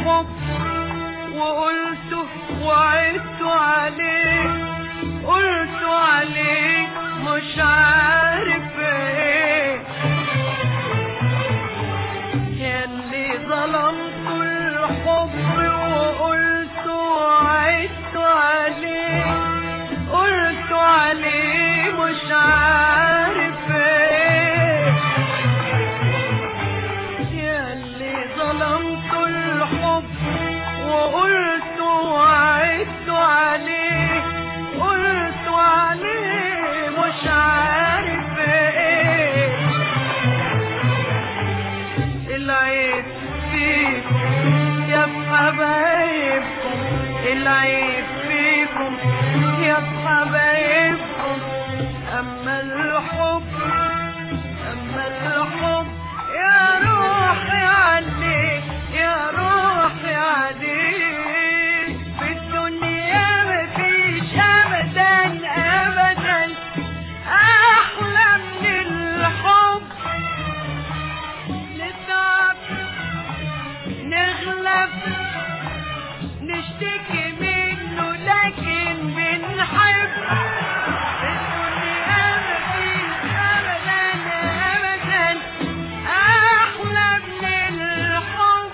الحب وقلته وعدت عليه قلت عليه مش عارف ايه ياللي ظلمت الحب وقلت وعدت عليه قلت عليه مش عارف ايه ياللي ظلمت الحب وقلت وعدت عليه قلت عليه مش عارف ايه العيب فيكم يا حبايبكم العيب فيكم يا حبايبكم اما الحب اما الحب يا روحي عليك يا روحي عليك في الدنيا مفيش ابدا ابدا احلى من الحب نتعب نغلب نشتكي منه لكن بنحب الدنيا مفيش ابدا ابدا احلى من الحب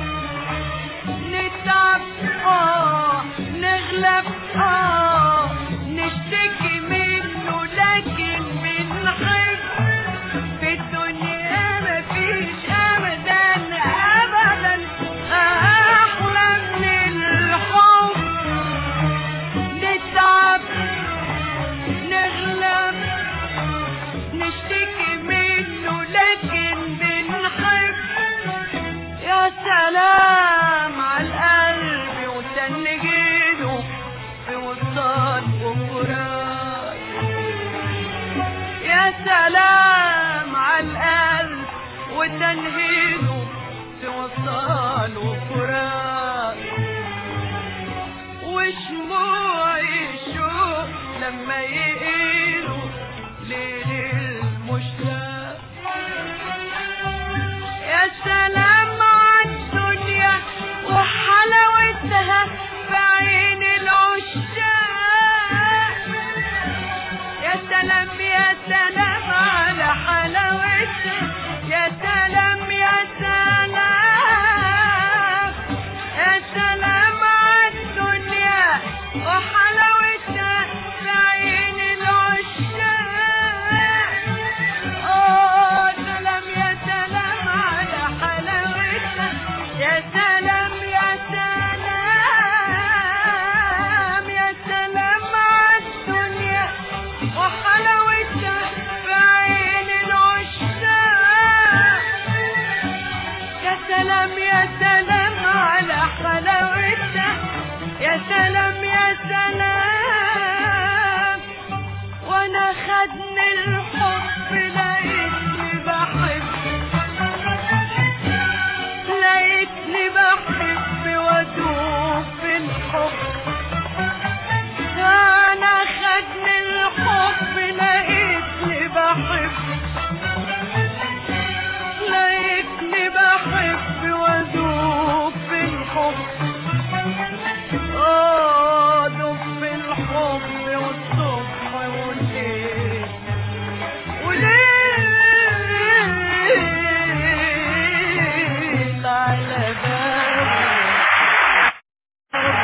نتعب اه نغلب اه نشتكي منه لكن بنحب في الدنيا مفيش ابدا ابدا احلى من الحب نتعب نغلب نشتكي منه لكن بنحب يا سلام على القلب وتنجيله في وصال وفراق يا سلام على القلب وتنهيده في وصال وفراق وشموع الشوق لما يقل